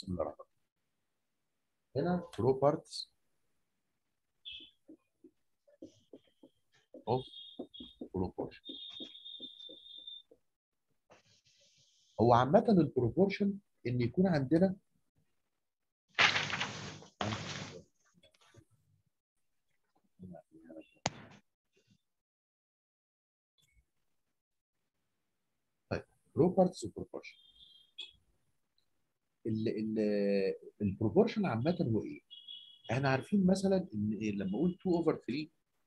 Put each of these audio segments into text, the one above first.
بسم الله الرحمن الرحيم هنا properties of proportion هو عامة البروبورشن ان يكون عندنا طيب properties of proportion ال ال البروبورشن عامة هو ايه؟ احنا عارفين مثلا ان إيه لما اقول 2 اوفر 3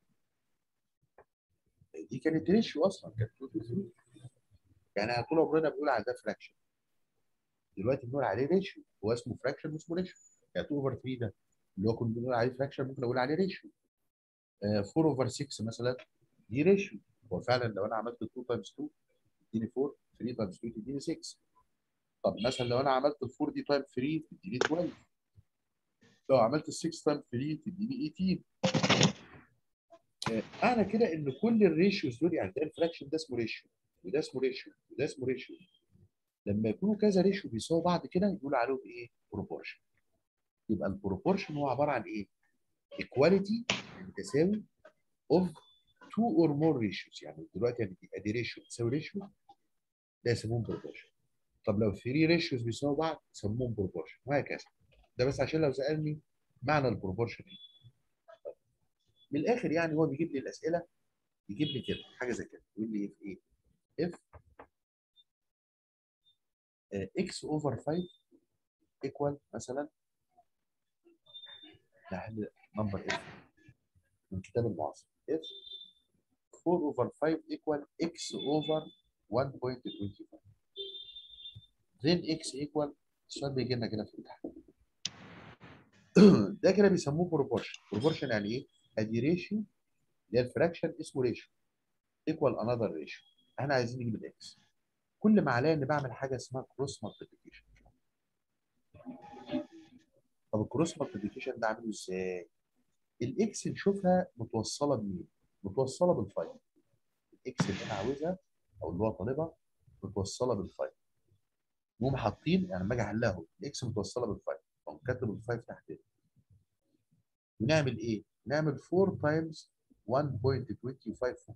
دي كانت ريشيو اصلا كانت 2 to 3 يعني طول عمرنا بنقول على ده فراكشن دلوقتي بنقول عليه ريشيو هو اسمه فراكشن واسمه ريشيو يعني 2 اوفر 3 ده اللي هو كنا بنقول عليه فراكشن ممكن اقول عليه ريشيو 4 اوفر 6 مثلا دي ريشيو هو فعلا لو انا عملت 2 تايمز 2 تديني 4 3 تايمز 2 تديني 6 طب مثلا لو انا عملت ال 4 دي تايم 3 تديني 12 لو عملت ال 6 تايم 3 تديني 18 آه، معنى كده ان كل الريشيوز دول يعني ده الفراكشن ده اسمه ريشيو وده اسمه ريشيو وده اسمه ريشيو لما يكونوا كذا ريشيو بيساووا بعض كده يقولوا عليهم ايه؟ بروبورشن يبقى البروبورشن هو عباره عن ايه؟ ايكواليتي تساوي اوف تو اور مور ريشيوز يعني دلوقتي يعني ادي ريشيو تساوي ريشيو ده يسموهم بروبورشن طب لو 3 ريشيوز بيساووا بعض يسموهم بروبورشن وهكذا ده بس عشان لو سالني معنى البروبورشن ايه من الاخر يعني هو بيجيب لي الاسئله يجيب لي كده حاجه زي كده يقول لي في ايه اف اكس اوفر 5 ايكوال مثلا نحل نمبر اف من كتاب المعاصر اف 4 اوفر 5 ايكوال اكس اوفر 1.25 then x equal السؤال بيجي لنا كده في الامتحان ده كده بيسموه بروبورشن بروبورشن يعني ايه؟ ادي ريشيو اللي هي الفراكشن اسمه ريشيو ايكوال انذر ريشيو احنا عايزين نجيب الاكس كل ما عليا اني بعمل حاجه اسمها كروس مالتيبيكيشن طب الكروس مالتيبيكيشن ده عامله ازاي؟ الاكس نشوفها متوصله بمين؟ متوصله بالفايف الاكس اللي انا عاوزها او اللي هو طالبها متوصله بالفايف نقوم حاطين يعني لما اجي احلها اهو الاكس متوصله بالفايف اقوم كاتب الفايف تحت هنا ونعمل ايه؟ نعمل 4 تايمز 1.25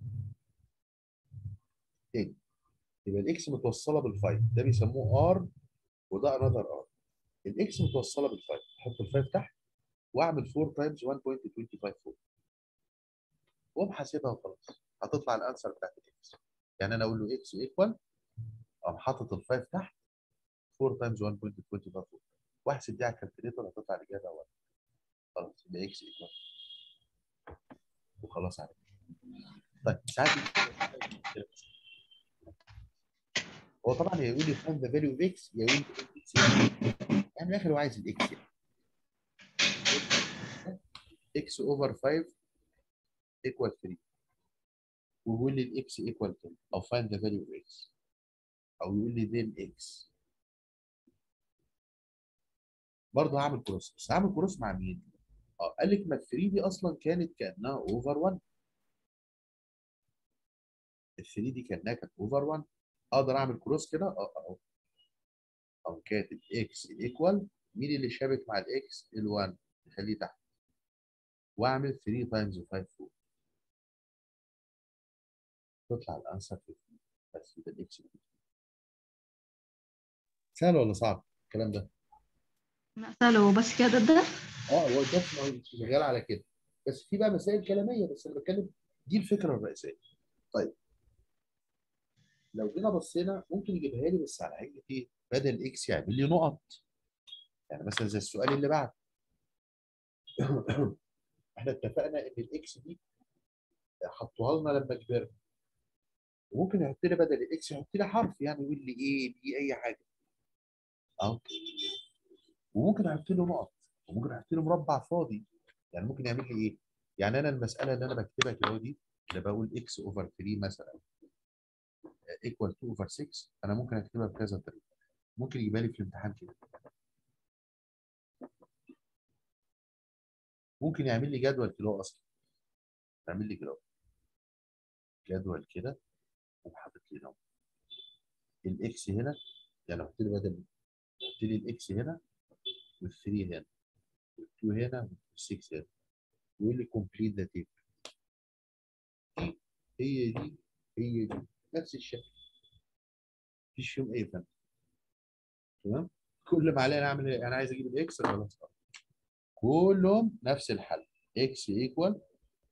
تاني يبقى الاكس متوصله بالفايف ده بيسموه ار وده انذر ار الاكس متوصله بالفايف احط الفايف تحت واعمل 4 تايمز 1.254 واقوم حاسبها وخلاص هتطلع الانسر بتاعت الاكس يعني انا اقول له اكس ايكوال اقوم حاطط الفايف تحت 4 تايمز 1.254 واحسب دي على الكالكوليتر هتطلع الاجابه 1 خلاص يبقى اكس ايكوال وخلاص عليك طيب ساعات هو طبعا يا يقول لي فايند ذا فاليو اوف اكس يا يقول لي اكس يعني من الاخر هو عايز الاكس يعني اكس اوفر 5 ايكوال 3 ويقول لي الاكس ايكوال 10 او فايند ذا فاليو اوف اكس او يقول لي ذين اكس برضه هعمل كروس بس هعمل كروس مع مين؟ اه قال لك ما ال 3 دي اصلا كانت كانها اوفر 1 ال 3 دي كانها كانت اوفر 1 اقدر اعمل كروس كده اه اهو او كاتب اكس ايكوال مين اللي شابك مع الاكس ال1 نخليه تحت واعمل 3 تايمز 5 4 تطلع الانسر 50 بس يبقى الاكس سهل ولا صعب الكلام ده؟ لا سهل بس كده ده اه هو الدرس ما هو شغال على كده بس في بقى مسائل كلاميه بس انا بتكلم دي الفكره الرئيسيه طيب لو جينا بصينا ممكن يجيبها لي بس على هيئه ايه؟ بدل اكس يعمل لي نقط يعني مثلا زي السؤال اللي بعد احنا اتفقنا ان الاكس دي حطوها لنا لما كبرنا وممكن يحط لي بدل الاكس يحط لي حرف يعني يقول لي ايه دي اي حاجه اهو وممكن احط له نقط وممكن احط له مربع فاضي يعني ممكن يعمل لي ايه؟ يعني انا المساله اللي انا بكتبها كده دي اللي بقول اكس اوفر 3 مثلا ايكوال 2 اوفر 6 انا ممكن اكتبها بكذا طريقه ممكن يجيبها لي في الامتحان كده ممكن يعمل لي جدول كده اصلا يعمل لي كده جدول كده وحاطط لي نوع الاكس هنا يعني احط لي بدل احط لي الاكس هنا وال3 هنا وال2 هنا وال6 هنا ويقول لي كومبليت ذا تيبل دي هي دي هي دي نفس الشكل مفيش فيهم اي فرق تمام كل ما علينا اعمل ايه انا عايز اجيب الاكس خلاص كلهم نفس الحل اكس ايكوال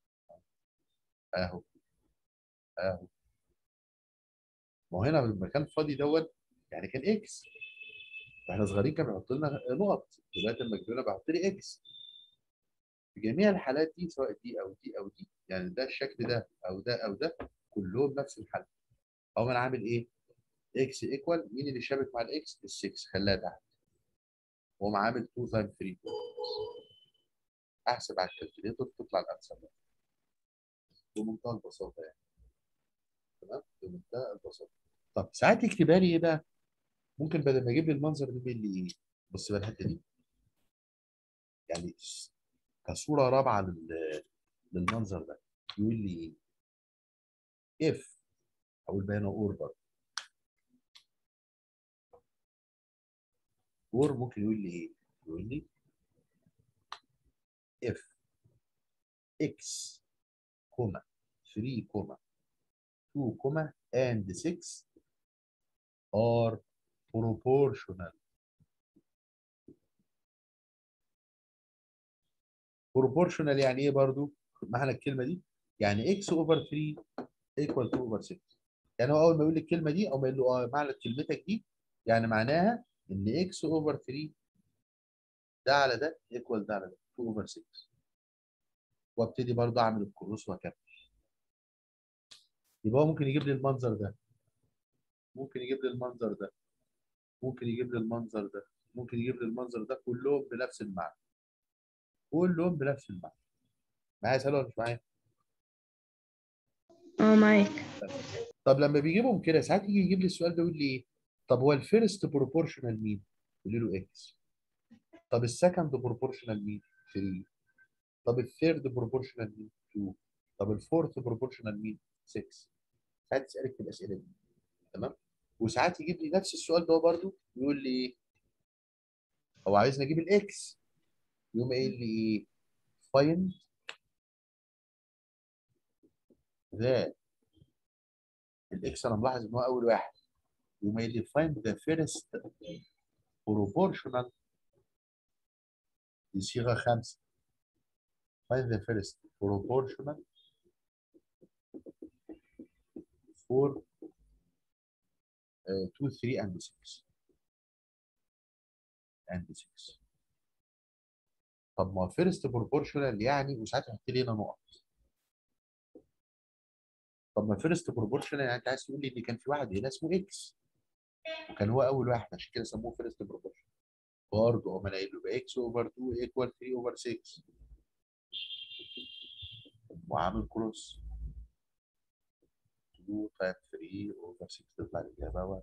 اهو اهو ما هو هنا المكان الفاضي دوت يعني كان اكس واحنا صغيرين كان بيحط لنا نقط دلوقتي لما كبرنا بيحط لي اكس في جميع الحالات دي سواء دي او دي او دي يعني ده الشكل ده او ده او ده كلهم نفس الحل او انا عامل ايه؟ اكس ايكوال مين اللي شابك مع الاكس؟ ال 6 خليها تحت واقوم عامل 2 تايم 3 احسب على الكالكوليتر تطلع الانسر بمنتهى البساطه يعني تمام بمنتهى البساطه طب ساعات يكتبها لي ايه بقى؟ ممكن بدل ما يجيب لي المنظر ده يقول لي ايه؟ بص بقى الحته دي يعني كصوره رابعه لل- للمنظر ده يقول لي ايه؟ اف اقول بقى هنا اور برضه اور ممكن يقول لي ايه؟ يقول لي اف اكس كوما 3 كوما 2 كوما and 6 are proportional proportional يعني ايه برضو معنى الكلمه دي يعني x over 3 equal to over 6 يعني هو اول ما يقول لي الكلمه دي او ما يقول له اه معنى كلمتك دي يعني معناها ان x over 3 ده على ده equal ده على ده 2 over 6 وابتدي برضو اعمل الكروس واكمل يبقى هو ممكن يجيب لي المنظر ده ممكن يجيب لي المنظر ده ممكن يجيب لي المنظر ده ممكن يجيب لي المنظر ده كلهم بنفس المعنى كلهم بنفس المعنى معايا سؤال ولا مش معايا؟ اه معاك طب لما بيجيبهم كده ساعات يجي يجيب لي السؤال ده يقول لي ايه؟ طب هو الفيرست بروبورشنال مين؟ يقول له اكس طب السكند بروبورشنال مين؟ 3 طب الثيرد بروبورشنال مين؟ 2 طب الفورث بروبورشنال مين؟ 6 ساعات يسالك في الاسئله دي تمام؟ وساعات يجيب لي نفس السؤال ده برضو يقول لي ايه؟ هو عايزني اجيب الاكس يقوم قايل لي ايه؟ find the الاكس انا ملاحظ ان هو اول واحد يقوم قايل لي find the first proportional دي صيغه خمسه find the first proportional for uh, 2 3 and 6 and 6 طب ما فيرست بروبورشنال يعني وساعات يحط لي هنا نقط طب ما فيرست بروبورشنال يعني انت عايز تقول لي ان كان في واحد هنا اسمه اكس وكان هو اول واحد عشان كده سموه فيرست بروبورشنال برضه هم قايل له اكس اوفر 2 ايكوال 3 اوفر 6 وعامل كروس 2 تايم 3 اوفر 6 تطلع الاجابه 1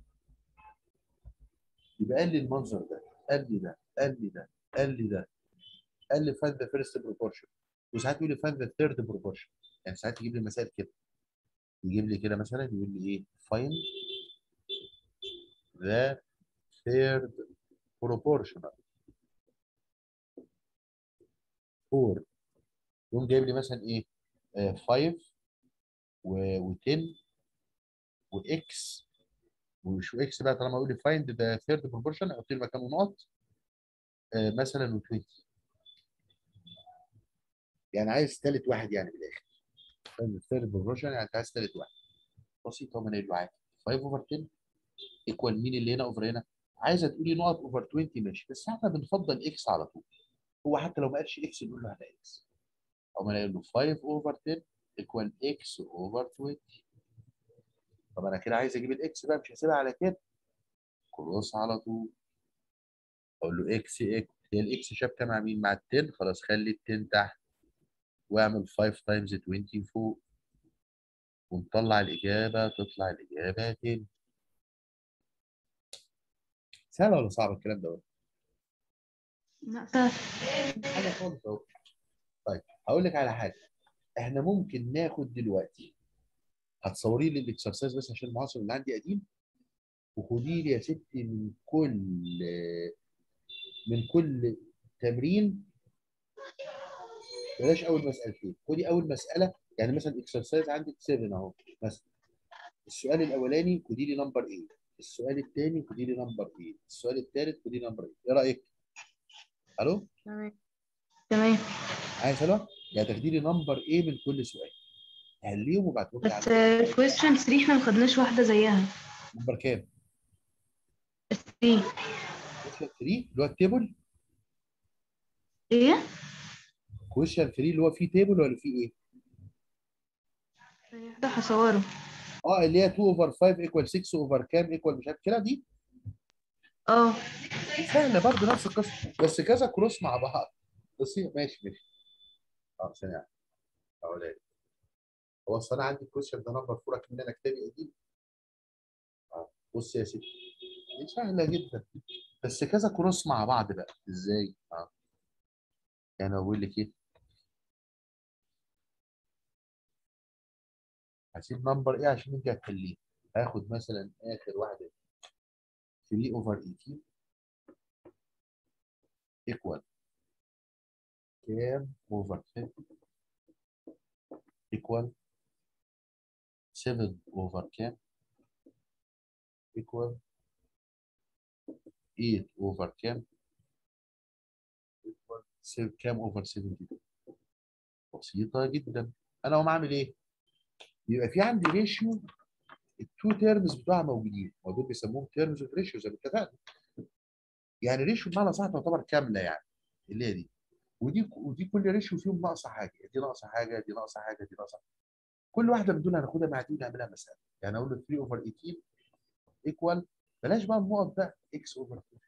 يبقى قال لي المنظر ده قال لي ده قال لي ده قال لي ده قال لي فاند ذا فيرست بروبورشن وساعات يقول لي فاند ذا ثيرد بروبورشن يعني ساعات يجيب لي مسائل كده يجيب لي كده مثلا يقول لي ايه فايند ذا ثيرد بروبورشنال فور يقوم جايب لي مثلا ايه 5 و10 واكس وشو اكس بقى طالما يقول لي فايند ذا ثيرد بروبورشن احط لي مكانه نقط آه، مثلا و20 يعني عايز ثالث واحد يعني من الاخر فايند ثيرد بروبورشن يعني انت عايز ثالث واحد بسيط هو من له عادي 5 اوفر 10 ايكوال مين اللي هنا اوفر هنا عايزه تقولي نقط اوفر 20 ماشي بس احنا بنفضل اكس على طول هو حتى لو ما قالش اكس نقول له هنا اكس او ما نقول له 5 اوفر 10 ايكوال اكس اوفر 20 طب انا كده عايز اجيب الاكس بقى مش هسيبها على كده كروس على طول اقول له اكس اكس هي الاكس شابكه مع مين مع ال 10 خلاص خلي ال 10 تحت واعمل 5 تايمز 20 فوق ونطلع الاجابه تطلع الاجابه 10 سهل ولا صعب الكلام ده لا سهل حاجه خالص اهو طيب هقول لك على حاجه احنا ممكن ناخد دلوقتي هتصوري لي الاكسرسايز بس عشان المعاصر اللي عندي قديم وخدي لي يا ستي من كل من كل تمرين بلاش اول مسالتين خدي اول مساله يعني مثلا اكسرسايز عندك 7 اهو مثلا السؤال الاولاني خدي لي نمبر ايه السؤال الثاني خدي لي نمبر ايه السؤال الثالث خدي لي نمبر ايه ايه رايك الو تمام تمام عايز سلوى يعني تاخدي لي نمبر ايه من كل سؤال هليهم وبعتهم لي بس على question 3 احنا ما خدناش واحدة زيها نمبر كام 3 كويشن 3 اللي هو التيبل ايه كويشن 3 اللي هو فيه تيبل ولا فيه ايه ثانية واحدة هصوره اه اللي هي 2 اوفر 5 ايكوال 6 اوفر كام ايكوال مش عارف كده دي اه سهله برضه نفس القصه بس كذا كروس مع بعض بس هي- ماشي ماشي اه ثانيه اقول ايه هو اصل انا عندي الكويشن ده نمبر 4 كمان انا كتابي قديم اه بص يا سيدي دي سهله جدا بس كذا كروس مع بعض بقى ازاي اه يعني اقول لك ايه هسيب نمبر ايه عشان انت هتحليه هاخد مثلا اخر واحده 3 اوفر 18 ايكوال كام اوفر 10 ايكوال 7 اوفر كام ايكوال 8 اوفر كام ايكوال كام اوفر 72 بسيطه جدا انا اقوم اعمل ايه؟ يبقى في عندي ريشيو التو تيرمز بتوعها موجودين هو دول بيسموهم تيرمز اوف ريشيو زي ما اتفقنا يعني ريشيو بمعنى صح تعتبر كامله يعني اللي هي دي ودي ودي كل ريشيو فيهم ناقصه حاجه دي ناقصه حاجه دي ناقصه حاجه دي ناقصه كل واحده من دول هناخدها مع دي ونعملها مساله يعني اقول له 3 اوفر 18 ايكوال بلاش بقى النقط بقى اكس اوفر 4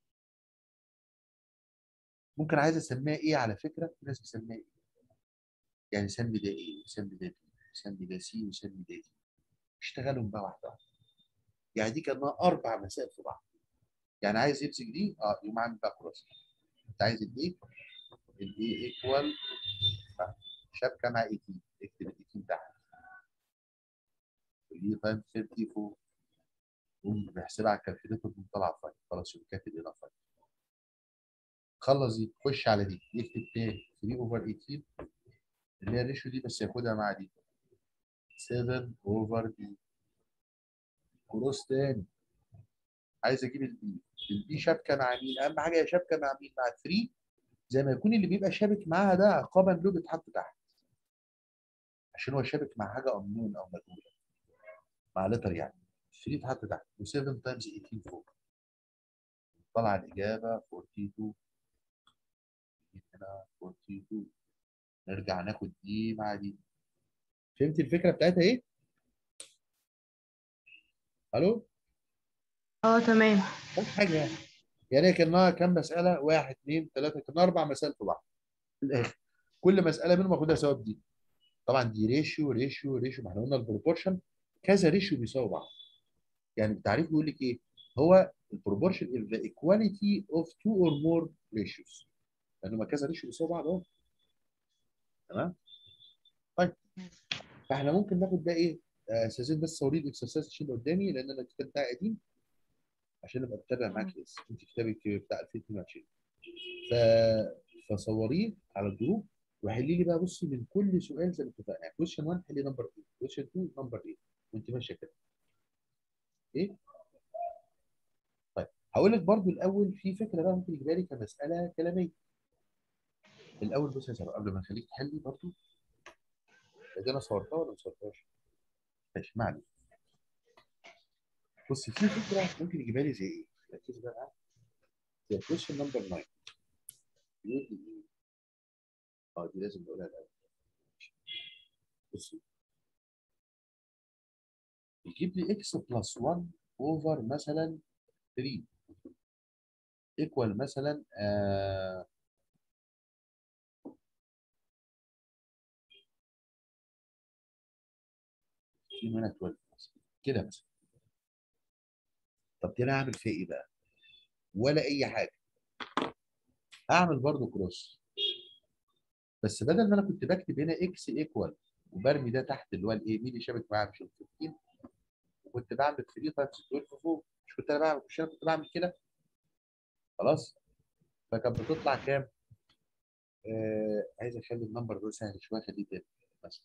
ممكن عايز اسميها ايه على فكره في ناس بتسميها ايه يعني سمي ده ايه وسمي ده بي وسمي ده سي وسمي ده دي اشتغلهم بقى واحده واحده يعني دي كانها اربع مسائل في بعض يعني عايز يمسك دي اه يقوم عامل بقى كروس انت عايز الايه الايه ايكوال شبكه مع 18 اكتب ال 18 تحت الايه تايم 34 قوم بيحسبها على الكالكوليتر تقوم طالعه فايل خلاص يقوم كاتب هنا فايل خلص دي خش على دي يكتب تاني 3 اوفر 18 اللي هي الريشيو دي بس ياخدها مع دي 7 اوفر دي كروس تاني عايز اجيب البي البي شبكه مع مين اهم حاجه هي شبكه مع مين مع 3 زي ما يكون اللي بيبقى شابك معاها ده عقابا له بيتحط تحت عشان هو شابك مع حاجه امنون او مجهوله مع لتر يعني 3 اتحط تحت و7 تايمز 18 فوق طلع الاجابه 42 هنا 42 نرجع ناخد دي مع دي فهمت الفكره بتاعتها ايه؟ الو؟ اه تمام مش حاجه يعني يعني هي كانها كام مساله؟ واحد اثنين ثلاثه كانها اربع مسائل في بعض في الاخر كل مساله منهم اخدها سوا بدي طبعا دي ريشيو ريشيو ريشيو ما احنا قلنا البروبورشن كذا ريشيو بيساوي بعض يعني التعريف بيقول لك ايه؟ هو البروبورشن is the equality of two or more ratios لان ما كذا ريشيو بيساوي بعض اهو تمام؟ طيب فاحنا ممكن ناخد بقى ايه؟ آه، استاذين بس صوري الاكسرسايز عشان قدامي لان انا الكتاب بتاعي قديم عشان ابقى بتابع معاك بس انت كتابك بتاع 2022 ف... فصوريه على الجروب وحلي لي بقى بصي من كل سؤال زي ما اتفقنا يعني كويشن 1 حلي نمبر 2 كويشن 2 نمبر 8 وانت ماشيه كده ايه طيب هقول لك برضو الاول في فكره بقى ممكن يجيبها لي كمساله كلاميه الاول بص يا ساره قبل ما اخليك تحلي برضو دي انا صورتها ولا ما صورتهاش؟ ماشي ما علينا بص في فكره ممكن يجيبها لي زي ايه؟ ركز بقى معايا. زي كويشن نمبر 9 يقول لي ايه؟ اه دي لازم نقولها الاول بص يجيب لي اكس بلس 1 اوفر مثلا 3 ايكوال مثلا آه في منها 12 مثلا كده مثلا طب كده هعمل فيها ايه بقى؟ ولا اي حاجه هعمل برضو كروس بس بدل ما انا كنت بكتب هنا اكس ايكوال وبرمي ده تحت اللي هو الايه مين اللي شابك معاه مش ال 15 وكنت بعمل 3 تايمز 12 فوق مش كنت انا بعمل مش انا كنت بعمل كده خلاص فكانت بتطلع كام؟ آه عايز اخلي النمبر ده سهل شويه خليه تاني مثلا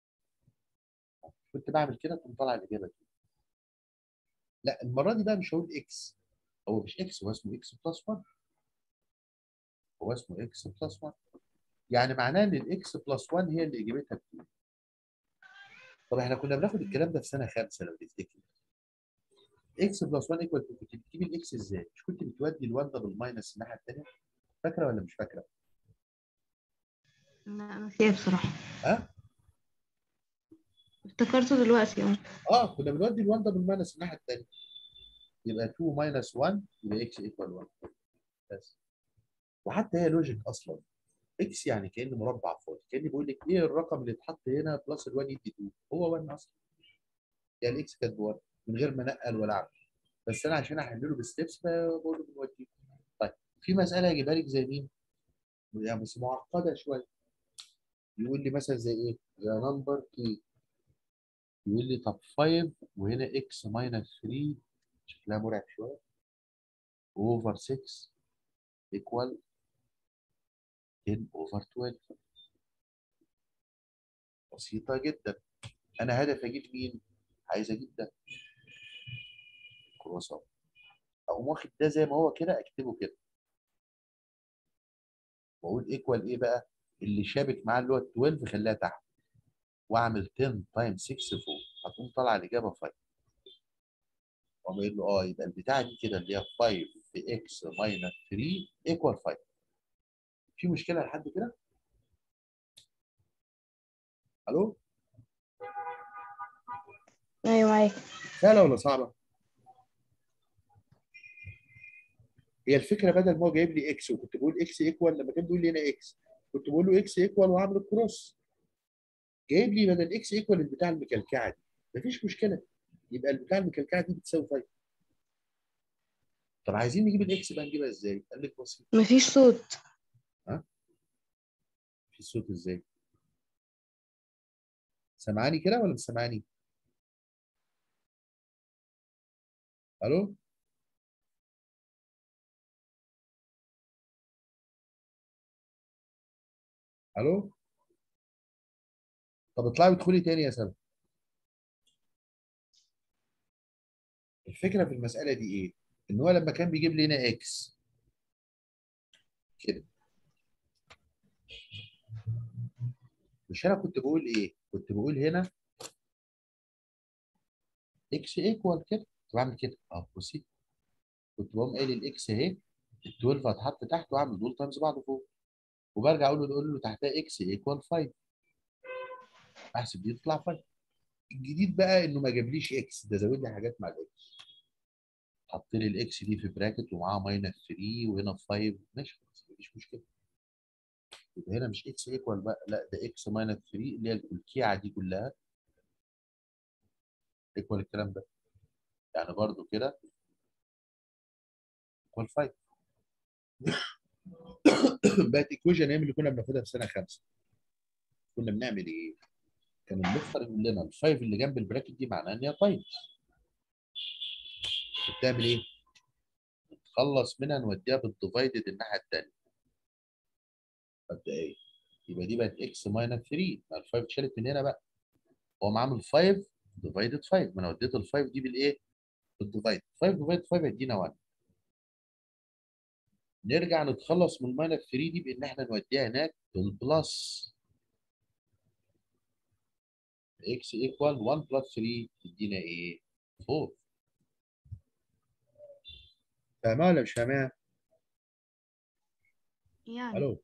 كنت بعمل كده كنت طالع الاجابه دي لا المره دي بقى مش هقول اكس هو مش اكس هو اسمه اكس بلس 1 هو اسمه اكس بلس 1 يعني معناه ان الاكس بلس 1 هي اللي اجابتها 2 طب احنا كنا بناخد الكلام ده في سنه خامسه لو تفتكر اكس بلس 1 ايكوال كنت بتجيب الاكس ازاي؟ مش كنت بتودي ال1 ده بالماينس الناحيه الثانيه؟ فاكره ولا مش فاكره؟ لا نسيها بصراحة ها؟ افتكرته دلوقتي اه اه كنا بنودي ال1 ده بالماينس الناحيه الثانيه يبقى 2 ماينس 1 يبقى اكس ايكوال 1 بس وحتى هي لوجيك اصلا اكس يعني كانه مربع فاضي كاني بقول لك ايه الرقم اللي اتحط هنا بلس ال1 يدي 2 هو 1 اصلا يعني الاكس كانت ب 1 من غير ما نقل ولا اعمل بس انا عشان احلله بستبس بقول له بنوديه طيب في مساله هجيبها لك زي مين؟ يعني بس معقده شويه يقول لي مثلا زي ايه؟ زي نمبر كي يقول لي طب 5 وهنا اكس ماينس 3 شكلها مرعب شويه اوفر 6 ايكوال 10 اوفر 12 بسيطه جدا انا هدفي اجيب مين؟ عايز اجيب ده كروس اهو اقوم واخد ده زي ما هو كده اكتبه كده واقول ايكوال ايه بقى؟ اللي شابك معاه اللي هو 12 خليها تحت واعمل 10 تايم 6 فوق هتقوم طالعه الاجابه 5 واقوم قايل له اه يبقى البتاعه دي كده اللي هي 5 في اكس ماينس 3 ايكوال 5 في مشكله لحد كده؟ الو؟ ايوه معاك سهله ولا صعبه؟ هي الفكره بدل ما هو جايب لي اكس وكنت بقول اكس ايكوال لما كان بيقول لي هنا اكس كنت بقول له اكس ايكوال واعمل الكروس جايب لي بدل اكس ايكوال البتاع المكلكعه دي مفيش مشكله يبقى البتاع المكلكعه دي بتساوي 5 طب عايزين نجيب الاكس بقى نجيبها ازاي؟ قال لك بسيط مفيش صوت في الصوت ازاي؟ سامعاني كده ولا مش سامعاني؟ الو؟ الو؟ طب اطلعي وادخلي تاني يا سلمى الفكره في المساله دي ايه؟ ان هو لما كان بيجيب لي هنا اكس كده مش انا كنت بقول ايه؟ كنت بقول هنا اكس ايكوال كده كنت بعمل كده اه بصي كنت بقوم قايل الاكس اهي ال 12 هتحط تحت واعمل دول تايمز بعض فوق وبرجع اقول له اقول له تحتها اكس ايكوال 5 احسب دي تطلع 5 الجديد بقى انه ما جابليش اكس ده زود لي حاجات مع الاكس حط لي الاكس دي في براكت ومعاها ماينس 3 وهنا 5 ماشي خلاص مفيش مشكله يبقى هنا مش اكس ايكوال بقى لا ده اكس ماينس 3 اللي هي الكيعه دي كلها ايكوال الكلام ده يعني برضو كده ايكوال 5 بقت ايكويشن ايام اللي كنا بناخدها في سنه خمسه كنا بنعمل ايه؟ كان المستر يقول لنا الفايف اللي جنب البراكت دي معناها ان هي تايمز بتعمل ايه؟ نتخلص منها نوديها بالديفايدد الناحيه الثانيه مبدئيا يبقى دي بقت اكس ماينس 3 ما الفايف اتشالت من هنا بقى هو عامل 5 ديفايدد 5 ما انا وديت ال 5 دي بالايه؟ بالديفايد 5 ديفايد 5 هيدينا 1 نرجع نتخلص من الماينس 3 دي بان احنا نوديها هناك بالبلس اكس ايكوال 1 بلس 3 تدينا ايه؟ 4 فاهمها ولا مش فاهمها؟ يعني الو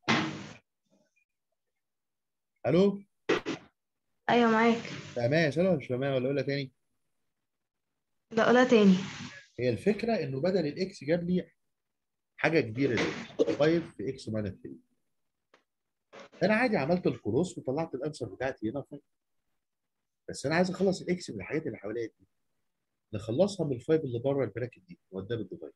الو ايوه معاك فاهمها يا سلمى ولا مش فاهمها ولا اقولها تاني؟ لا قولها تاني هي الفكره انه بدل الاكس جاب لي حاجه كبيره زي 5 في اكس ماينس 3 انا عادي عملت الكروس وطلعت الانسر بتاعتي هنا 5 بس انا عايز اخلص الاكس من الحاجات اللي حواليا دي نخلصها من الفايف اللي بره البراكت دي نوديها بالديفايد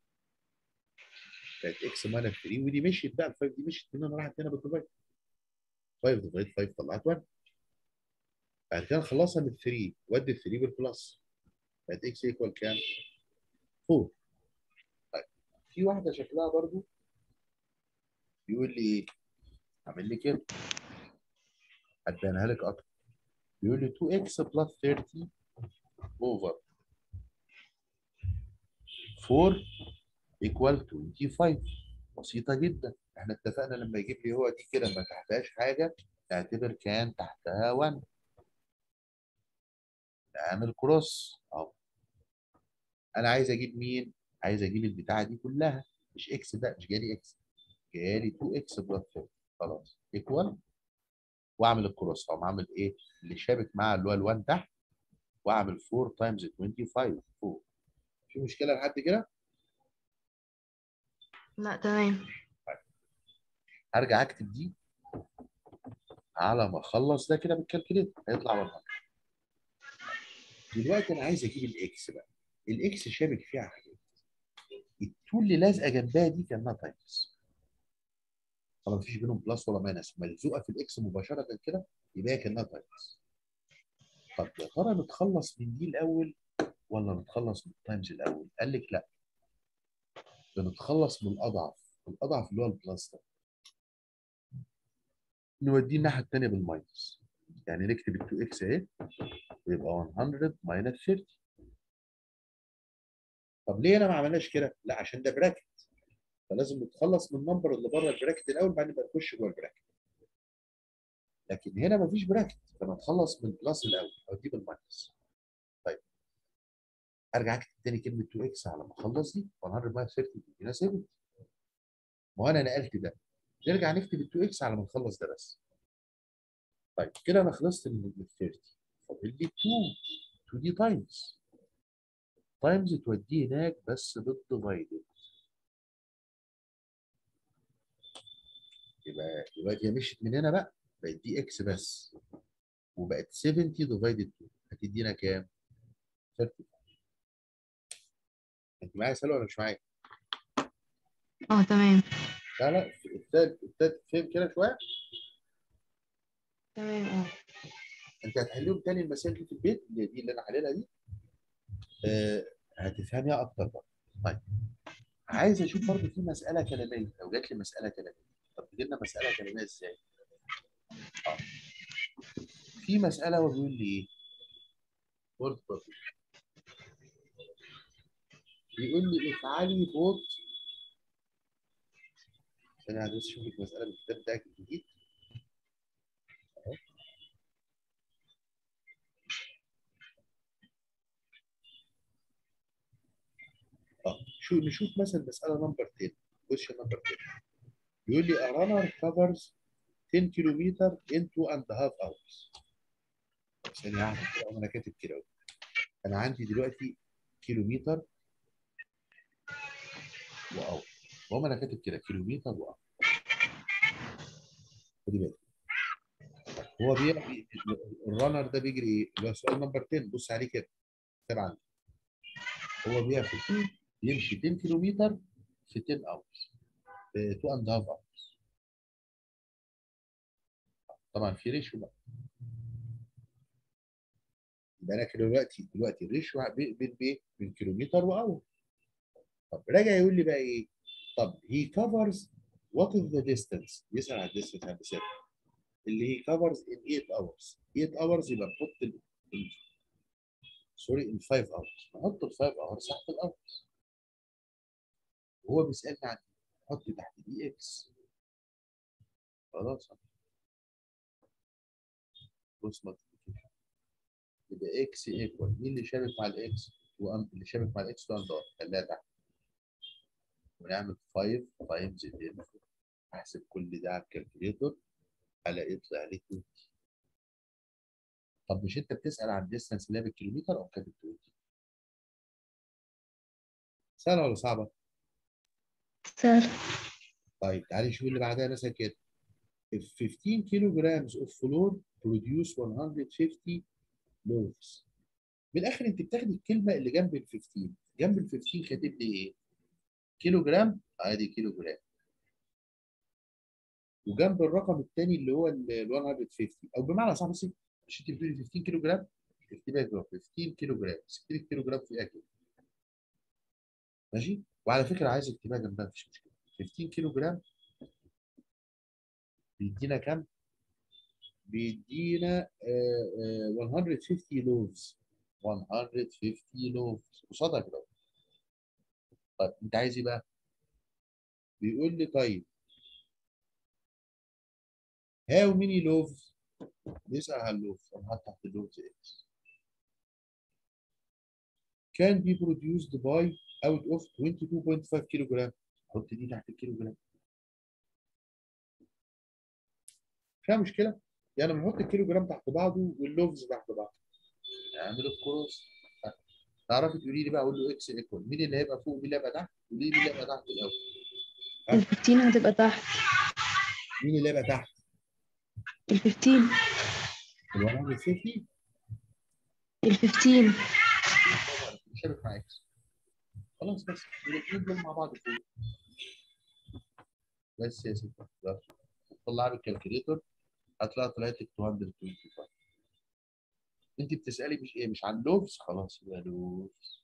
بقت اكس ماينس 3 ودي مشيت بقى الفايف دي مشيت من هنا راحت هنا بالديفايد 5 ديفايد 5 طلعت 1 بعد كده نخلصها من 3 ودي ال 3 بالبلس بقت اكس ايكوال كام؟ 4 طيب في واحده شكلها برضو بيقول لي ايه؟ اعمل لي كده هديها لك اكتر بيقول لي 2x بلس 30 اوفر 4 equal 25 بسيطة جدا احنا اتفقنا لما يجيب لي هو دي كده ما تحتهاش حاجة نعتبر كان تحتها 1 نعمل كروس اهو انا عايز اجيب مين؟ عايز اجيب البتاعة دي كلها مش اكس ده مش جالي اكس جالي 2 اكس بلس 30 خلاص ايكوال واعمل الكروس اقوم عامل ايه؟ اللي شابك معاه اللي هو ال1 تحت واعمل 4 تايمز 25 4 في مشكلة لحد كده؟ لا تمام هرجع اكتب دي على ما اخلص ده كده بالكالكوليتر هيطلع 100 دلوقتي انا عايز اجيب الاكس بقى الاكس شابك فيها حاجات التول اللي لازقه جنبها دي كانها تايمز طبعا مفيش بينهم بلس ولا ماينس ملزوقه في الاكس مباشره كده يبقى هي كانها تايمز طب يا ترى نتخلص من دي الاول ولا نتخلص من التايمز الاول؟ قال لك لا بنتخلص من الاضعف الاضعف اللي هو البلس ده نوديه الناحيه الثانيه بالماينس يعني نكتب ال 2 اكس اهي ويبقى 100 ماينس 30 طب ليه انا ما عملناش كده؟ لا عشان ده براكت فلازم نتخلص من النمبر اللي بره البراكت الاول بعدين نبقى نخش جوه البراكت لكن هنا ما فيش براكت فنتخلص من البلس الاول اوديه بالماينس طيب ارجع اكتب تاني كلمه 2 اكس على ما اخلص دي 100 ماينس 30 تدينا 70 ما هو انا نقلت ده نرجع نكتب ال 2 اكس على ما نخلص ده بس طيب كده انا خلصت من ال 30 فاضل لي 2 2 دي تايمز تايمز توديه هناك بس بالديفايدد يبقى دلوقتي هي مشيت من هنا بقى بقت دي اكس بس وبقت 70 ديفايدد 2 هتدينا كام؟ 30 انت معايا سلوى ولا مش معايا؟ اه تمام لا لا التالت التالت فهم كده شويه تمام اه انت هتحليهم تاني المسائل دي في البيت اللي دي اللي انا حللها دي آه هتفهميها اكتر بقى طيب عايز اشوف برضه في مساله كلاميه لو جات لي مساله كلاميه طب تجي لنا مساله كلاميه ازاي؟ اه في مساله هو بيقول لي ايه؟ word problem. بيقول لي افعلي بوت عشان انا بس اشوف لك مساله من الكتاب بتاعك الجديد اهو اه شو نشوف مثلا مساله نمبر 10 كويشن نمبر 10 بيقول لي a runner covers 10 كيلومتر in 2 and a half hours ثانية واحدة كده أقوم انا كاتب كده اهو انا عندي دلوقتي كيلومتر واور وهم انا كاتب كده كيلومتر واور خدي بالك هو بي... الرانر ده بيجري ايه؟ اللي هو سؤال نمبر 10 بص عليه كده كتاب عندي هو بياخد يمشي 10 كيلومتر في 10 اورز 2 اند هاف اورز طبعا في ريشيو بقى يبقى انا كده دلوقتي دلوقتي الريشيو بين بين بين كيلومتر واور طب راجع يقول لي بقى ايه؟ طب he covers what is the distance؟ يسأل على الديستنس هندسات اللي he covers in 8 hours 8 hours يبقى نحط ال ال- سوري ال 5 hours نحط ال 5 hours تحت الاورز وهو بيسألني عن نحط تحت دي اكس خلاص بص مالتيبيكيشن يبقى اكس ايكوال مين اللي شابك مع الاكس؟ اللي شابك مع الاكس 1 دولار خليها تحت ونعمل 5 تايمز 10 احسب كل ده على الكالكوليتر الاقي يطلع لي 20 طب مش انت بتسال عن الديستانس اللي هي بالكيلومتر او كاتب 20 سهله ولا صعبه؟ سهل طيب تعالي شوف اللي بعدها مثلا كده If 15 kilograms of flour produce 150 loaves من الاخر انت بتاخدي الكلمه اللي جنب ال 15 جنب ال 15 كاتب لي ايه؟ كيلو جرام ادي كيلو جرام وجنب الرقم الثاني اللي هو ال 150 او بمعنى صح بس مش انت بتقولي 15 كيلو جرام اكتبها جوه 15 كيلو جرام 60 كيلو جرام في اكل ماشي وعلى فكره عايز اكتبها جنبها مفيش مشكله 15 كيلو جرام بيدينا كام؟ بيدينا آه، آه، 150 لوفز 150 لوفز قصادها كده طيب انت عايز ايه بقى؟ بيقول لي طيب هاو ميني لوفز نسأل على اللوفز انا حاطط تحت اللوفز اكس can be produced by out of 22.5 كيلو جرام حط دي تحت الكيلو جرام فيها مشكلة؟ يعني بنحط الكيلو جرام تحت بعضه واللوفز تحت بعض اعملوا الكروس تعرفي تقولي لي بقى اقول له اكس ايكوال مين اللي هيبقى فوق ومين اللي هيبقى تحت؟ قولي لي مين اللي هيبقى تحت الاول ال 15 هتبقى تحت مين اللي هيبقى تحت؟ ال 15 ال 150 ال 15 مشابك مع اكس خلاص بس الاثنين دول مع بعض فوق بس يا ستي يلا طلعها بالكالكوليتر هتلاقي طلعت لك 225 انت بتسالي مش ايه مش عن لوفز خلاص يبقى لوفز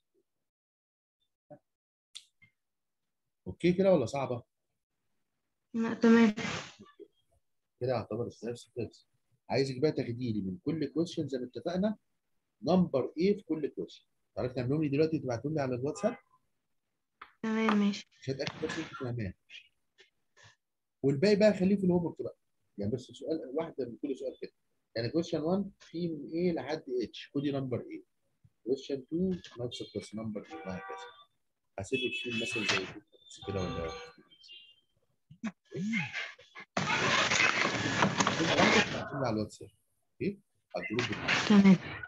اوكي كده ولا صعبه؟ لا تمام كده يعتبر السؤال خلص عايزك بقى تاخدي لي من كل كويشن زي ما اتفقنا نمبر ايه في كل كويشن تعرفي تعملهم لي دلوقتي تبعتهم لي على الواتساب تمام ماشي مش هتاكد بس انت فاهماه والباقي بقى خليه في الهوم ورك بقى يعني بس سؤال واحده من كل سؤال كده يعني كويشن 1 في من ايه لحد اتش خدي نمبر ايه كويشن 2 نفس القصه نمبر ايه وهكذا هسيب لك فيه مثلا زي كده بس كده ولا كل واحده تبعتهم لي على الواتساب اوكي على الجروب بتاعنا تمام